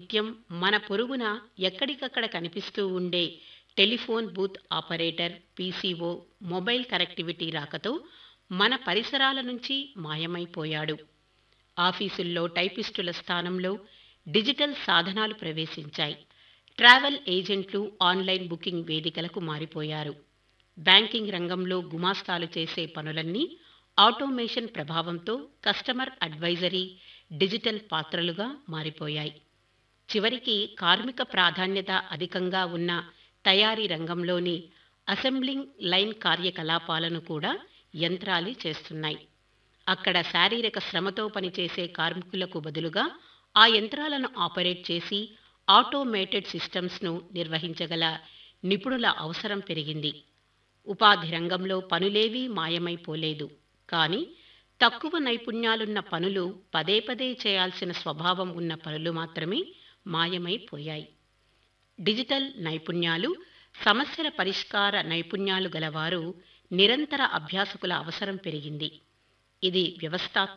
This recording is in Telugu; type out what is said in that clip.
నిత్యం మన పొరుగున ఎక్కడికక్కడ కనిపిస్తూ ఉండే telephone booth operator P C O mobile connectivity రాకతో మన పరిసరాల నుంచి మాయమైపోయాడు ఆఫీసుల్లో టైపిస్టుల స్థానంలో డిజిటల్ సాధనాలు ప్రవేశించాయి ట్రావెల్ ఏజెంట్లు ఆన్లైన్ బుకింగ్ వేదికలకు మారిపోయారు బ్యాంకింగ్ రంగంలో గుమాస్తాలు చేసే పనులన్నీ ఆటోమేషన్ ప్రభావంతో కస్టమర్ అడ్వైజరీ డిజిటల్ పాత్రలుగా మారిపోయాయి చివరికి కార్మిక ప్రాధాన్యత అధికంగా ఉన్న తయారీ రంగంలోని అసెంబ్లింగ్ లైన్ కార్యకలాపాలను కూడా యంత్రాలే చేస్తున్నాయి అక్కడ శారీరక శ్రమతో పనిచేసే కార్మికులకు బదులుగా ఆ యంత్రాలను ఆపరేట్ చేసి ఆటోమేటెడ్ సిస్టమ్స్ను నిర్వహించగల నిపుణుల అవసరం పెరిగింది ఉపాధి రంగంలో పనులేవీ మాయమైపోలేదు కానీ తక్కువ నైపుణ్యాలున్న పనులు పదే పదే చేయాల్సిన స్వభావం ఉన్న పనులు మాత్రమే మాయమైపోయాయి డిజిటల్ నైపుణ్యాలు సమస్యల పరిష్కార నైపుణ్యాలు గలవారు నిరంతర అభ్యాసకుల అవసరం పెరిగింది ఇది వ్యవస్థాత్మక